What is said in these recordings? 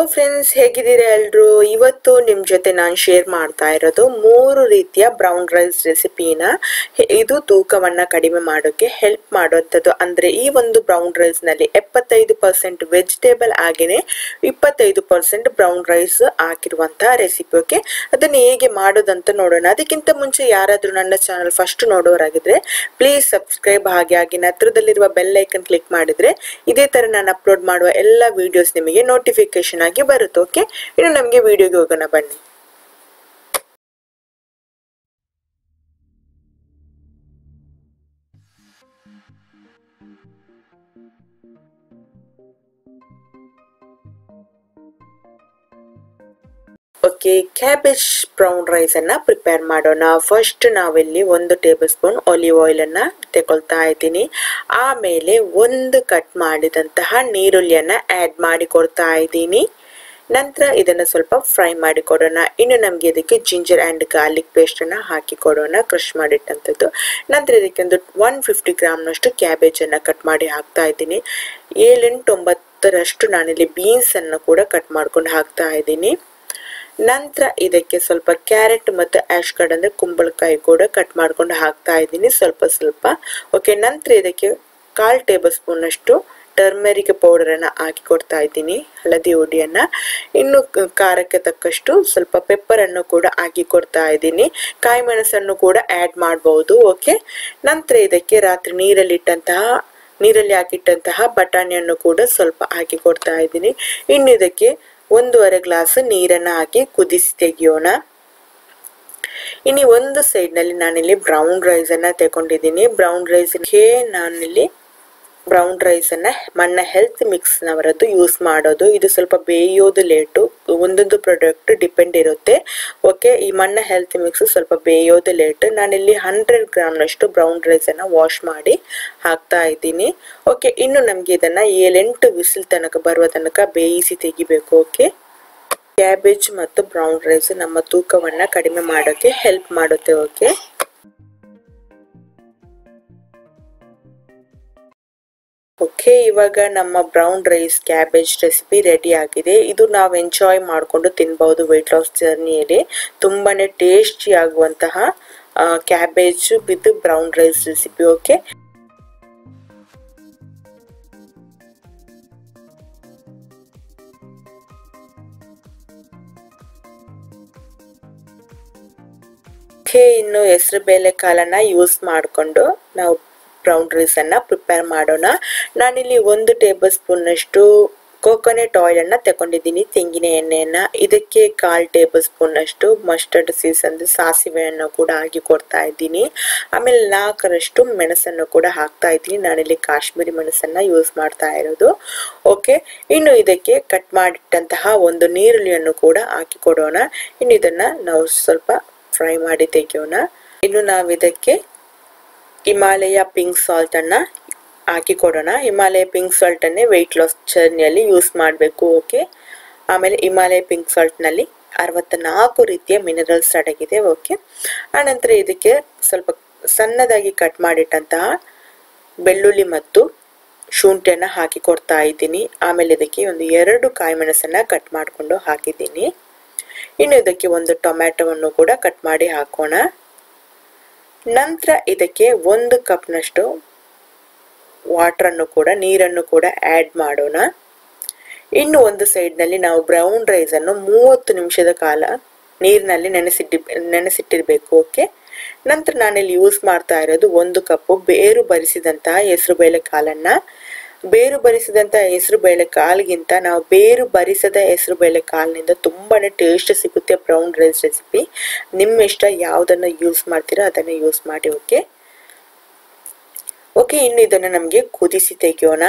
Friends ಹೇಗಿದ್ದೀರಾ ಎಲ್ರು ಇವತ್ತು ನಿಮ್ಮ ಜೊತೆ ನಾನು ಶೇರ್ ಮಾಡ್ತಾ ಇರೋದು ಮೂರು ರೀತಿಯ ಬ್ರೌನ್ ರೈಸ್ ರೆಸಿಪಿನ ಇದು ತೂಕವನ್ನ ಕಡಿಮೆ ಮಾಡೋಕೆ ಹೆಲ್ಪ್ ಮಾಡುವಂಥದ್ದು ಅಂದ್ರೆ ಈ ಒಂದು ಬ್ರೌನ್ ರೈಸ್ ನಲ್ಲಿ ಎಪ್ಪತ್ತೈದು ಪರ್ಸೆಂಟ್ ವೆಜಿಟೇಬಲ್ ಆಗಿನೇ ಇಪ್ಪತ್ತೈದು ಪರ್ಸೆಂಟ್ ಬ್ರೌನ್ ರೈಸ್ ಹಾಕಿರುವಂತಹ ರೆಸಿಪಿ ಓಕೆ ಅದನ್ನ ಹೇಗೆ ಮಾಡೋದಂತ ನೋಡೋಣ ಅದಕ್ಕಿಂತ ಮುಂಚೆ ಯಾರಾದ್ರೂ ನನ್ನ ಚಾನಲ್ ಫಸ್ಟ್ ನೋಡೋರಾಗಿದ್ರೆ ಪ್ಲೀಸ್ ಸಬ್ಸ್ಕ್ರೈಬ್ ಹಾಗೆ ಆಗಿನ ಹತ್ರದಲ್ಲಿರುವ ಬೆಲ್ ಐಕನ್ ಕ್ಲಿಕ್ ಮಾಡಿದ್ರೆ ಇದೇ ತರ ನಾನು ಅಪ್ಲೋಡ್ ಮಾಡುವ ಎಲ್ಲ ವಿಡಿಯೋಸ್ ನಿಮಗೆ ನೋಟಿಫಿಕೇಶನ್ ಆಗಿ ಬರುತ್ತೆ ಓಕೆ ಇನ್ನು ನಮಗೆ ವಿಡಿಯೋಗೆ ಹೋಗೋಣ ಬನ್ನಿ ಓಕೆ ಕ್ಯಾಬೇಜ್ ಬ್ರೌನ್ ರೈಸ್ ಅನ್ನ ಪ್ರಿಪೇರ್ ಮಾಡೋಣ ಫಸ್ಟ್ ನಾವಿಲ್ಲಿ ಒಂದು ಟೇಬಲ್ ಸ್ಪೂನ್ ಒಲಿವ್ ಆಯಿಲ್ ಅನ್ನ ತಗೊಳ್ತಾ ಇದ್ದೀನಿ ಆಮೇಲೆ ಒಂದು ಕಟ್ ಮಾಡಿದಂತಹ ನೀರುಳ್ಳಿಯನ್ನ ಆಡ್ ಮಾಡಿ ಕೊಡ್ತಾ ಇದ್ದೀನಿ ನಂತರ ಇದನ್ನು ಸ್ವಲ್ಪ ಫ್ರೈ ಮಾಡಿ ಕೊಡೋಣ ಇನ್ನು ನಮಗೆ ಇದಕ್ಕೆ ಜಿಂಜರ್ ಆ್ಯಂಡ್ ಗಾರ್ಲಿಕ್ ಪೇಸ್ಟನ್ನು ಹಾಕಿ ಕೊಡೋಣ ಕ್ರಷ್ ಮಾಡಿಟ್ಟಂಥದ್ದು ನಂತರ ಇದಕ್ಕೆ ಒಂದು ಒನ್ ಫಿಫ್ಟಿ ಗ್ರಾಮ್ನಷ್ಟು ಕ್ಯಾಬೇಜನ್ನು ಕಟ್ ಮಾಡಿ ಹಾಕ್ತಾ ಇದ್ದೀನಿ ಏಳೆಂಟು ಒಂಬತ್ತರಷ್ಟು ನಾನಿಲ್ಲಿ ಬೀನ್ಸನ್ನು ಕೂಡ ಕಟ್ ಮಾಡ್ಕೊಂಡು ಹಾಕ್ತಾ ಇದ್ದೀನಿ ನಂತರ ಇದಕ್ಕೆ ಸ್ವಲ್ಪ ಕ್ಯಾರೆಟ್ ಮತ್ತು ಆಶ್ ಕಡ್ ಅಂದರೆ ಕುಂಬಳಕಾಯಿ ಕೂಡ ಕಟ್ ಮಾಡ್ಕೊಂಡು ಹಾಕ್ತಾ ಇದ್ದೀನಿ ಸ್ವಲ್ಪ ಸ್ವಲ್ಪ ಓಕೆ ನಂತರ ಇದಕ್ಕೆ ಕಾಲು ಟೇಬಲ್ ಸ್ಪೂನಷ್ಟು ಟರ್ಮರಿಕ್ ಪೌಡರನ್ನು ಹಾಕಿ ಕೊಡ್ತಾ ಇದ್ದೀನಿ ಹಳದಿ ಹುಡಿಯನ್ನು ಇನ್ನು ಖಾರಕ್ಕೆ ತಕ್ಕಷ್ಟು ಸ್ವಲ್ಪ ಪೆಪ್ಪರನ್ನು ಕೂಡ ಹಾಕಿ ಕೊಡ್ತಾ ಇದ್ದೀನಿ ಕಾಯಿ ಮೆಣಸನ್ನು ಕೂಡ ಆ್ಯಡ್ ಮಾಡ್ಬೋದು ಓಕೆ ನಂತರ ಇದಕ್ಕೆ ರಾತ್ರಿ ನೀರಲ್ಲಿಟ್ಟಂತಹ ನೀರಲ್ಲಿ ಹಾಕಿಟ್ಟಂತಹ ಬಟಾಣಿಯನ್ನು ಕೂಡ ಸ್ವಲ್ಪ ಹಾಕಿ ಕೊಡ್ತಾ ಇದ್ದೀನಿ ಇನ್ನು ಇದಕ್ಕೆ ಒಂದೂವರೆ ಗ್ಲಾಸ್ ನೀರನ್ನು ಹಾಕಿ ಕುದಿಸಿ ತೆಗಿಯೋಣ ಇನ್ನು ಒಂದು ಸೈಡ್ನಲ್ಲಿ ನಾನಿಲ್ಲಿ ಬ್ರೌನ್ ರೈಸನ್ನು ತಗೊಂಡಿದ್ದೀನಿ ಬ್ರೌನ್ ರೈಸ್ಗೆ ನಾನಿಲ್ಲಿ ಬ್ರೌನ್ ರೈಸನ್ನು ಮಣ್ಣ ಹೆಲ್ತ್ ಮಿಕ್ಸ್ನವರದ್ದು ಯೂಸ್ ಮಾಡೋದು ಇದು ಸ್ವಲ್ಪ ಬೇಯೋದು ಲೇಟು ಒಂದೊಂದು ಪ್ರಾಡಕ್ಟ್ ಡಿಪೆಂಡ್ ಇರುತ್ತೆ ಓಕೆ ಈ ಮಣ್ಣ ಹೆಲ್ತ್ ಮಿಕ್ಸ್ ಸ್ವಲ್ಪ ಬೇಯೋದು ಲೇಟ್ ನಾನಿಲ್ಲಿ ಹಂಡ್ರೆಡ್ ಗ್ರಾಮ್ನಷ್ಟು ಬ್ರೌನ್ ರೈಸನ್ನು ವಾಶ್ ಮಾಡಿ ಹಾಕ್ತಾ ಇದ್ದೀನಿ ಓಕೆ ಇನ್ನು ನಮಗೆ ಇದನ್ನು ಏಳೆಂಟು ವಿಸಿಲ್ ತನಕ ಬರುವ ತನಕ ಬೇಯಿಸಿ ತೆಗಿಬೇಕು ಓಕೆ ಕ್ಯಾಬೇಜ್ ಮತ್ತು ಬ್ರೌನ್ ರೈಸ್ ನಮ್ಮ ತೂಕವನ್ನು ಕಡಿಮೆ ಮಾಡೋಕ್ಕೆ ಹೆಲ್ಪ್ ಮಾಡುತ್ತೆ ಓಕೆ ಓಕೆ ಇವಾಗ ನಮ್ಮ brown rice cabbage recipe ready ಆಗಿದೆ ಇದು ನಾವು ಎಂಜಾಯ್ ಮಾಡಿಕೊಂಡು ತಿನ್ಬಹುದು ವೆಯ್ಟ್ ಲಾಸ್ ಜರ್ನಿಯಲ್ಲಿ ತುಂಬಾ ಟೇಸ್ಟಿ ಆಗುವಂತಹ cabbage with brown rice recipe okay ಇನ್ನು ಹೆಸರು ಬೇಳೆ ಕಾಳನ್ನ ಯೂಸ್ ಮಾಡಿಕೊಂಡು ನಾವು ಬ್ರೌನ್ ರೈಸನ್ನು ಪ್ರಿಪೇರ್ ಮಾಡೋಣ ನಾನಿಲ್ಲಿ ಒಂದು ಟೇಬಲ್ ಸ್ಪೂನ್ನಷ್ಟು ಕೋಕೋನಟ್ ಆಯಿಲನ್ನು ತಗೊಂಡಿದ್ದೀನಿ ತೆಂಗಿನ ಎಣ್ಣೆಯನ್ನು ಇದಕ್ಕೆ ಕಾಲು ಟೇಬಲ್ ಸ್ಪೂನ್ನಷ್ಟು ಮಸ್ಟರ್ಡ್ ಸೀಸ್ ಅಂದರೆ ಸಾಸಿವೆಯನ್ನು ಕೂಡ ಹಾಕಿ ಕೊಡ್ತಾ ಇದ್ದೀನಿ ಆಮೇಲೆ ನಾಲ್ಕರಷ್ಟು ಮೆಣಸನ್ನು ಕೂಡ ಹಾಕ್ತಾ ಇದ್ದೀನಿ ನಾನಿಲ್ಲಿ ಕಾಶ್ಮೀರಿ ಮೆಣಸನ್ನು ಯೂಸ್ ಮಾಡ್ತಾ ಇರೋದು ಓಕೆ ಇನ್ನು ಇದಕ್ಕೆ ಕಟ್ ಮಾಡಿಟ್ಟಂತಹ ಒಂದು ನೀರುಳ್ಳಿಯನ್ನು ಕೂಡ ಹಾಕಿ ಕೊಡೋಣ ಇನ್ನು ಇದನ್ನು ನಾವು ಸ್ವಲ್ಪ ಫ್ರೈ ಮಾಡಿ ತೆಗೆಯೋಣ ಇನ್ನು ನಾವು ಇದಕ್ಕೆ ಹಿಮಾಲಯ ಪಿಂಕ್ ಸಾಲ್ಟ್ ಅನ್ನ ಹಾಕಿ ಕೊಡೋಣ ಹಿಮಾಲಯ ಪಿಂಕ್ ಸಾಲ್ಟ್ ಅನ್ನೇ ವೆಯ್ಟ್ ಲಾಸ್ ಜರ್ನಿಯಲ್ಲಿ ಯೂಸ್ ಮಾಡಬೇಕು ಓಕೆ ಆಮೇಲೆ ಹಿಮಾಲಯ ಪಿಂಕ್ ಸಾಲ್ಟ್ನಲ್ಲಿ ಅರವತ್ತ ನಾಲ್ಕು ರೀತಿಯ ಮಿನರಲ್ಸ್ ಅಡಗಿದೆ ಓಕೆ ಆನಂತರ ಇದಕ್ಕೆ ಸ್ವಲ್ಪ ಸಣ್ಣದಾಗಿ ಕಟ್ ಮಾಡಿಟ್ಟಂತಹ ಬೆಳ್ಳುಳ್ಳಿ ಮತ್ತು ಶುಂಠಿಯನ್ನು ಹಾಕಿ ಕೊಡ್ತಾ ಇದ್ದೀನಿ ಆಮೇಲೆ ಇದಕ್ಕೆ ಒಂದು ಎರಡು ಕಾಯಿ ಮೆಣಸನ್ನು ಕಟ್ ಮಾಡಿಕೊಂಡು ಹಾಕಿದ್ದೀನಿ ಇನ್ನು ಇದಕ್ಕೆ ಒಂದು ಟೊಮ್ಯಾಟೊವನ್ನು ಕೂಡ ಕಟ್ ಮಾಡಿ ಹಾಕೋಣ ನಂತರ ಇದಕ್ಕೆ ಒಂದು ಕಪ್ನಷ್ಟು ವಾಟ್ರನ್ನು ಕೂಡ ನೀರನ್ನು ಕೂಡ ಆ್ಯಡ್ ಮಾಡೋಣ ಇನ್ನು ಒಂದು ಸೈಡ್ನಲ್ಲಿ ನಾವು ಬ್ರೌನ್ ರೈಸನ್ನು ಮೂವತ್ತು ನಿಮಿಷದ ಕಾಲ ನೀರಿನಲ್ಲಿ ನೆನೆಸಿಟ್ಟಿ ನೆನೆಸಿಟ್ಟಿರಬೇಕು ಓಕೆ ನಂತರ ನಾನಿಲ್ಲಿ ಯೂಸ್ ಮಾಡ್ತಾ ಇರೋದು ಒಂದು ಕಪ್ಪು ಬೇರು ಬರಿಸಿದಂತಹ ಹೆಸರುಬೇಳೆ ಕಾಳನ್ನು ಬೇರು ಬರಿಸಿದಂಥ ಹೆಸರು ಬೇಳೆ ಕಾಳಿಗಿಂತ ನಾವು ಬೇರು ಬರಿಸದ ಹೆಸರು ಬೇಳೆ ಕಾಳಿನಿಂದ ತುಂಬಾ ಟೇಸ್ಟ್ ಸಿಗುತ್ತೆ ಬ್ರೌನ್ ರೈಸ್ ರೆಸಿಪಿ ನಿಮ್ಮ ಇಷ್ಟ ಯಾವುದನ್ನು ಯೂಸ್ ಮಾಡ್ತೀರೋ ಅದನ್ನು ಯೂಸ್ ಮಾಡಿ ಓಕೆ ಓಕೆ ಇನ್ನು ಇದನ್ನು ನಮಗೆ ಕುದಿಸಿ ತೆಗೆಯೋಣ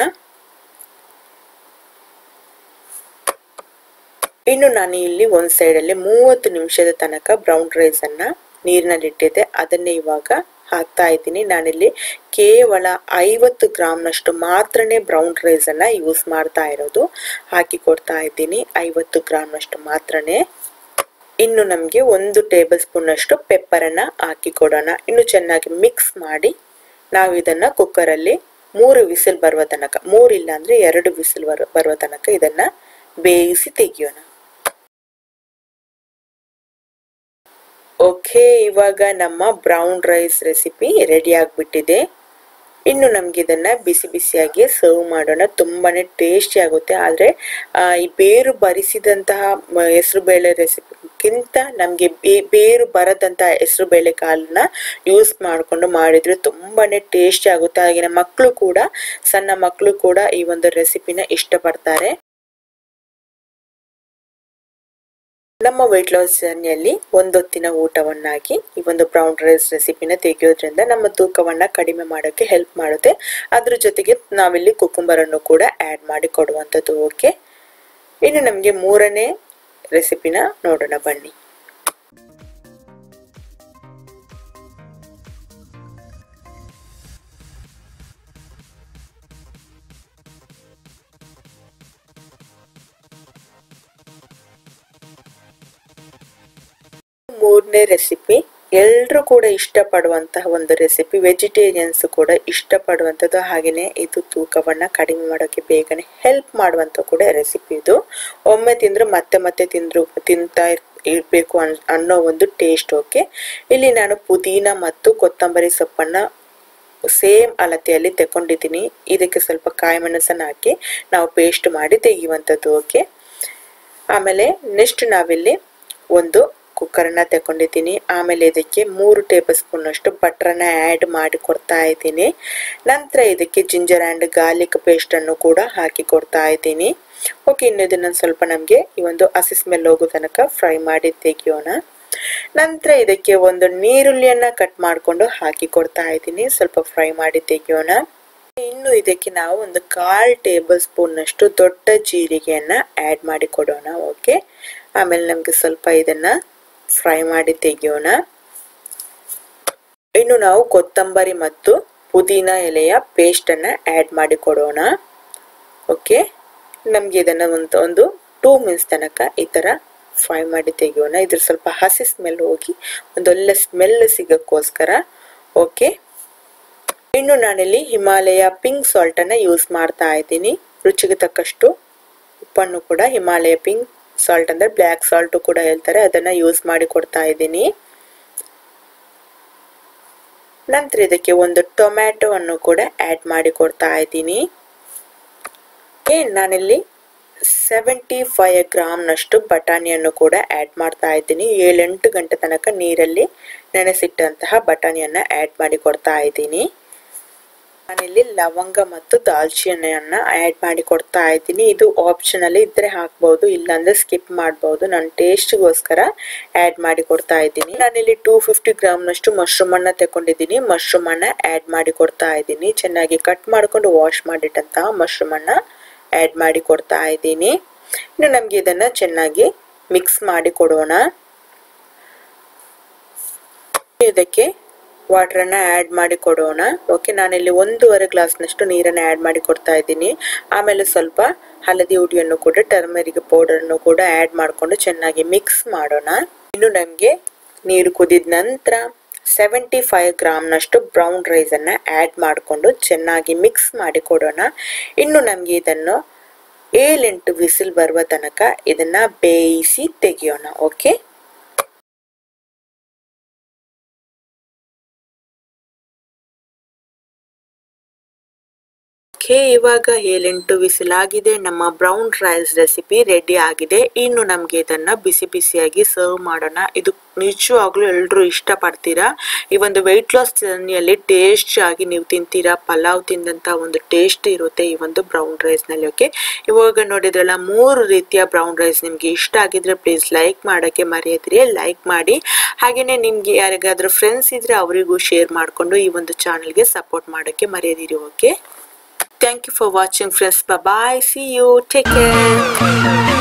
ಇನ್ನು ನಾನು ಇಲ್ಲಿ ಒಂದು ಸೈಡಲ್ಲಿ ಮೂವತ್ತು ನಿಮಿಷದ ತನಕ ಬ್ರೌನ್ ರೈಸನ್ನು ನೀರಿನಲ್ಲಿಟ್ಟಿದ್ದೆ ಅದನ್ನೇ ಇವಾಗ ಹಾಕ್ತಾ ಇದ್ದೀನಿ ನಾನಿಲ್ಲಿ ಕೇವಲ ಐವತ್ತು ಗ್ರಾಮ್ನಷ್ಟು ಮಾತ್ರನೇ ಬ್ರೌನ್ ರೈಸನ್ನು ಯೂಸ್ ಮಾಡ್ತಾ ಇರೋದು ಹಾಕಿ ಕೊಡ್ತಾ ಇದ್ದೀನಿ ಐವತ್ತು ಗ್ರಾಮ್ನಷ್ಟು ಮಾತ್ರನೇ ಇನ್ನು ನಮಗೆ ಒಂದು ಟೇಬಲ್ ಸ್ಪೂನಷ್ಟು ಪೆಪ್ಪರನ್ನು ಹಾಕಿ ಕೊಡೋಣ ಇನ್ನು ಚೆನ್ನಾಗಿ ಮಿಕ್ಸ್ ಮಾಡಿ ನಾವು ಇದನ್ನು ಕುಕ್ಕರಲ್ಲಿ ಮೂರು ವಿಸಿಲ್ ಬರುವ ತನಕ ಮೂರಿಲ್ಲ ಅಂದರೆ ಎರಡು ವಿಸಿಲ್ ಬರುವ ಬರುವ ತನಕ ಇದನ್ನು ಬೇಯಿಸಿ ತೆಗಿಯೋಣ ಓಕೆ ಇವಾಗ ನಮ್ಮ ಬ್ರೌನ್ ರೈಸ್ ರೆಸಿಪಿ ರೆಡಿ ಆಗಿಬಿಟ್ಟಿದೆ ಇನ್ನು ನಮ್ಗೆ ಇದನ್ನ ಬಿಸಿ ಬಿಸಿಯಾಗಿ ಸರ್ವ್ ಮಾಡೋಣ ತುಂಬಾನೇ ಟೇಸ್ಟಿ ಆಗುತ್ತೆ ಆದರೆ ಈ ಬೇರು ಬರಿಸಿದಂತಹ ಹೆಸರು ಬೇಳೆ ರೆಸಿಪಿಗಿಂತ ನಮಗೆ ಬೇರು ಬರದಂತಹ ಹೆಸರು ಬೇಳೆ ಕಾಳನ್ನ ಯೂಸ್ ಮಾಡಿಕೊಂಡು ಮಾಡಿದ್ರೆ ತುಂಬಾನೇ ಟೇಸ್ಟಿ ಆಗುತ್ತೆ ಹಾಗೆ ಮಕ್ಕಳು ಕೂಡ ಸಣ್ಣ ಮಕ್ಕಳು ಕೂಡ ಈ ಒಂದು ರೆಸಿಪಿನ ಇಷ್ಟಪಡ್ತಾರೆ ನಮ್ಮ ವೆಯ್ಟ್ ಲಾಸ್ ಜರ್ನಿಯಲ್ಲಿ ಒಂದೊತ್ತಿನ ಊಟವನ್ನಾಗಿ ಈ ಒಂದು ಬ್ರೌನ್ ರೈಸ್ ರೆಸಿಪಿನ ತೆಗೆಯೋದ್ರಿಂದ ನಮ್ಮ ತೂಕವನ್ನ ಕಡಿಮೆ ಮಾಡೋಕ್ಕೆ ಹೆಲ್ಪ್ ಮಾಡುತ್ತೆ ಅದ್ರ ಜೊತೆಗೆ ನಾವಿಲ್ಲಿ ಕುಕುಂಬರ್ ಅನ್ನು ಕೂಡ ಆ್ಯಡ್ ಮಾಡಿ ಕೊಡುವಂಥದ್ದು ಓಕೆ ಇನ್ನು ನಮಗೆ ಮೂರನೇ ರೆಸಿಪಿನ ನೋಡೋಣ ಬನ್ನಿ ಮೂರನೇ ರೆಸಿಪಿ ಎಲ್ಲರೂ ಕೂಡ ಇಷ್ಟಪಡುವಂತಹ ಒಂದು ರೆಸಿಪಿ ವೆಜಿಟೇರಿಯನ್ಸ್ ಕೂಡ ಇಷ್ಟಪಡುವಂಥದ್ದು ಹಾಗೆಯೇ ಇದು ತೂಕವನ್ನು ಕಡಿಮೆ ಮಾಡೋಕ್ಕೆ ಬೇಗನೆ ಹೆಲ್ಪ್ ಮಾಡುವಂಥ ಕೂಡ ರೆಸಿಪಿ ಇದು ಒಮ್ಮೆ ತಿಂದರೂ ಮತ್ತೆ ಮತ್ತೆ ತಿಂದ್ರು ತಿಂತಾ ಇರಬೇಕು ಅನ್ ಅನ್ನೋ ಒಂದು ಟೇಸ್ಟ್ ಓಕೆ ಇಲ್ಲಿ ನಾನು ಪುದೀನ ಮತ್ತು ಕೊತ್ತಂಬರಿ ಸೊಪ್ಪನ್ನು ಸೇಮ್ ಅಳತೆಯಲ್ಲಿ ತಗೊಂಡಿದ್ದೀನಿ ಇದಕ್ಕೆ ಸ್ವಲ್ಪ ಕಾಯಿ ಮೆಣಸನ್ನು ಹಾಕಿ ನಾವು ಪೇಸ್ಟ್ ಮಾಡಿ ತೆಗೆಯುವಂಥದ್ದು ಓಕೆ ಆಮೇಲೆ ನೆಕ್ಸ್ಟ್ ನಾವಿಲ್ಲಿ ಒಂದು ಕುಕ್ಕರನ್ನ ತಗೊಂಡಿದ್ದೀನಿ ಆಮೇಲೆ ಇದಕ್ಕೆ ಮೂರು ಟೇಬಲ್ ಸ್ಪೂನ್ ಅಷ್ಟು ಬಟ್ರನ್ನ ಆ್ಯಡ್ ಮಾಡಿ ಕೊಡ್ತಾ ಇದ್ದೀನಿ ನಂತರ ಇದಕ್ಕೆ ಜಿಂಜರ್ ಆ್ಯಂಡ್ ಗಾರ್ಲಿಕ್ ಪೇಸ್ಟನ್ನು ಕೂಡ ಹಾಕಿ ಕೊಡ್ತಾ ಇದ್ದೀನಿ ಓಕೆ ಇನ್ನು ಇದನ್ನು ಸ್ವಲ್ಪ ನಮಗೆ ಈ ಒಂದು ಹಸಿ ಸ್ಮೆಲ್ ಹೋಗೋ ತನಕ ಫ್ರೈ ಮಾಡಿ ತೆಗಿಯೋಣ ನಂತರ ಇದಕ್ಕೆ ಒಂದು ನೀರುಳ್ಳಿಯನ್ನ ಕಟ್ ಮಾಡಿಕೊಂಡು ಹಾಕಿ ಕೊಡ್ತಾ ಇದ್ದೀನಿ ಸ್ವಲ್ಪ ಫ್ರೈ ಮಾಡಿ ತೆಗಿಯೋಣ ಇನ್ನು ಇದಕ್ಕೆ ನಾವು ಒಂದು ಕಾಲ್ ಟೇಬಲ್ ಸ್ಪೂನ್ ಅಷ್ಟು ದೊಡ್ಡ ಜೀರಿಗೆಯನ್ನ ಆ್ಯಡ್ ಮಾಡಿ ಕೊಡೋಣ ಓಕೆ ಆಮೇಲೆ ನಮಗೆ ಸ್ವಲ್ಪ ಇದನ್ನ ಫ್ರೈ ಮಾಡಿ ತೆಗಿಯೋಣ ಇನ್ನು ನಾವು ಕೊತ್ತಂಬರಿ ಮತ್ತು ಪುದೀನ ಎಲೆಯ ಪೇಸ್ಟನ್ನು ಆ್ಯಡ್ ಮಾಡಿ ಕೊಡೋಣ ಓಕೆ ನಮಗೆ ಇದನ್ನು ಒಂದು ಒಂದು ಟೂ ಮಿನಿಟ್ಸ್ ತನಕ ಈ ಥರ ಫ್ರೈ ಮಾಡಿ ತೆಗಿಯೋಣ ಇದ್ರ ಸ್ವಲ್ಪ ಹಸಿ ಸ್ಮೆಲ್ ಹೋಗಿ ಒಂದೊಳ್ಳೆ ಸ್ಮೆಲ್ ಸಿಗೋಕ್ಕೋಸ್ಕರ ಓಕೆ ಇನ್ನು ನಾನಿಲ್ಲಿ ಹಿಮಾಲಯ ಪಿಂಕ್ ಸಾಲ್ಟನ್ನು ಯೂಸ್ ಮಾಡ್ತಾ ಇದ್ದೀನಿ ರುಚಿಗೆ ತಕ್ಕಷ್ಟು ಉಪ್ಪನ್ನು ಕೂಡ ಹಿಮಾಲಯ ಪಿಂಕ್ ಸಾಲ್ಟ್ ಅಂದರೆ ಬ್ಲ್ಯಾಕ್ ಸಾಲ್ಟು ಕೂಡ ಹೇಳ್ತಾರೆ ಅದನ್ನು ಯೂಸ್ ಮಾಡಿ ಕೊಡ್ತಾ ಇದ್ದೀನಿ ನಂತರ ಇದಕ್ಕೆ ಒಂದು ಟೊಮ್ಯಾಟೊವನ್ನು ಕೂಡ ಆ್ಯಡ್ ಮಾಡಿ ಕೊಡ್ತಾ ಇದ್ದೀನಿ ನಾನಿಲ್ಲಿ ಸೆವೆಂಟಿ ಫೈವ್ ಗ್ರಾಮ್ನಷ್ಟು ಬಟಾಣಿಯನ್ನು ಕೂಡ ಆ್ಯಡ್ ಮಾಡ್ತಾ ಇದ್ದೀನಿ ಏಳೆಂಟು ಗಂಟೆ ತನಕ ನೀರಲ್ಲಿ ನೆನೆಸಿಟ್ಟಂತಹ ಬಟಾಣಿಯನ್ನು ಆ್ಯಡ್ ಮಾಡಿ ಕೊಡ್ತಾ ಇದ್ದೀನಿ ನಾನಿಲ್ಲಿ ಲವಂಗ ಮತ್ತು ದಾಲ್ಚಿನ್ನಿಯನ್ನ ಆ್ಯಡ್ ಮಾಡಿ ಕೊಡ್ತಾ ಇದ್ದೀನಿ ಇದು ಆಪ್ಷನಲ್ ಇದ್ರೆ ಹಾಕ್ಬೋದು ಇಲ್ಲಾಂದ್ರೆ ಸ್ಕಿಪ್ ಮಾಡ್ಬೋದು ನಾನು ಟೇಸ್ಟ್ಗೋಸ್ಕರ ಆ್ಯಡ್ ಮಾಡಿ ಕೊಡ್ತಾ ಇದ್ದೀನಿ ನಾನಿಲ್ಲಿ ಟೂ ಫಿಫ್ಟಿ ಗ್ರಾಮ್ನಷ್ಟು ಮಶ್ರೂಮ್ ಅನ್ನ ತಗೊಂಡಿದ್ದೀನಿ ಮಶ್ರೂಮ್ ಅನ್ನ ಆ್ಯಡ್ ಮಾಡಿ ಕೊಡ್ತಾ ಇದ್ದೀನಿ ಚೆನ್ನಾಗಿ ಕಟ್ ಮಾಡ್ಕೊಂಡು ವಾಶ್ ಮಾಡಿಟ್ಟಂತಹ ಮಶ್ರೂಮ್ ಅನ್ನ ಆ್ಯಡ್ ಮಾಡಿ ಕೊಡ್ತಾ ಇದ್ದೀನಿ ಇನ್ನು ನಮಗೆ ಇದನ್ನ ಚೆನ್ನಾಗಿ ಮಿಕ್ಸ್ ಮಾಡಿ ಕೊಡೋಣ ಇದಕ್ಕೆ ವಾಟರನ್ನ ಆ್ಯಡ್ ಮಾಡಿ ಕೊಡೋಣ ಓಕೆ ನಾನಿಲ್ಲಿ ಒಂದೂವರೆ ಗ್ಲಾಸ್ನಷ್ಟು ನೀರನ್ನು ಆ್ಯಡ್ ಮಾಡಿ ಕೊಡ್ತಾ ಇದ್ದೀನಿ ಆಮೇಲೆ ಸ್ವಲ್ಪ ಹಳದಿ ಹುಡಿಯನ್ನು ಕೂಡ ಟರ್ಮರಿಕ್ ಪೌಡರನ್ನು ಕೂಡ ಆ್ಯಡ್ ಮಾಡಿಕೊಂಡು ಚೆನ್ನಾಗಿ ಮಿಕ್ಸ್ ಮಾಡೋಣ ಇನ್ನು ನಮಗೆ ನೀರು ಕುದಿದ ನಂತರ ಸೆವೆಂಟಿ ಫೈವ್ ಗ್ರಾಮ್ನಷ್ಟು ಬ್ರೌನ್ ರೈಸನ್ನು ಆ್ಯಡ್ ಮಾಡಿಕೊಂಡು ಚೆನ್ನಾಗಿ ಮಿಕ್ಸ್ ಮಾಡಿ ಕೊಡೋಣ ಇನ್ನು ನಮಗೆ ಇದನ್ನು ಏಳೆಂಟು ವಿಸಿಲ್ ಬರುವ ತನಕ ಇದನ್ನು ಬೇಯಿಸಿ ತೆಗೆಯೋಣ ಓಕೆ ಓಕೆ ಇವಾಗ ಏಳೆಂಟು ವಿಸಿಲ್ ಆಗಿದೆ ನಮ್ಮ ಬ್ರೌನ್ ರೈಸ್ ರೆಸಿಪಿ ರೆಡಿ ಆಗಿದೆ ಇನ್ನು ನಮಗೆ ಇದನ್ನ ಬಿಸಿ ಬಿಸಿಯಾಗಿ ಸರ್ವ್ ಮಾಡೋಣ ಇದು ನಿಜವಾಗ್ಲೂ ಎಲ್ಲರೂ ಇಷ್ಟಪಡ್ತೀರಾ ಈ ಒಂದು ವೆಯ್ಟ್ ಲಾಸ್ ಜರ್ನಿಯಲ್ಲಿ ಟೇಸ್ಟ್ ಆಗಿ ನೀವು ತಿಂತೀರಾ ಪಲಾವ್ ತಿಂದಂತ ಒಂದು ಟೇಸ್ಟ್ ಇರುತ್ತೆ ಈ ಒಂದು ಬ್ರೌನ್ ರೈಸ್ನಲ್ಲಿ ಓಕೆ ಇವಾಗ ನೋಡಿದ್ರಲ್ಲ ಮೂರು ರೀತಿಯ ಬ್ರೌನ್ ರೈಸ್ ನಿಮಗೆ ಇಷ್ಟ ಆಗಿದ್ರೆ ಪ್ಲೀಸ್ ಲೈಕ್ ಮಾಡೋಕ್ಕೆ ಮರೆಯದಿರಿ ಲೈಕ್ ಮಾಡಿ ಹಾಗೆಯೇ ನಿಮಗೆ ಯಾರಿಗಾದ್ರೂ ಫ್ರೆಂಡ್ಸ್ ಇದ್ರೆ ಅವರಿಗೂ ಶೇರ್ ಮಾಡಿಕೊಂಡು ಈ ಒಂದು ಚಾನಲ್ಗೆ ಸಪೋರ್ಟ್ ಮಾಡೋಕ್ಕೆ ಮರೆಯದಿರಿ okay Thank you for watching friends. Bye bye. See you. Take care.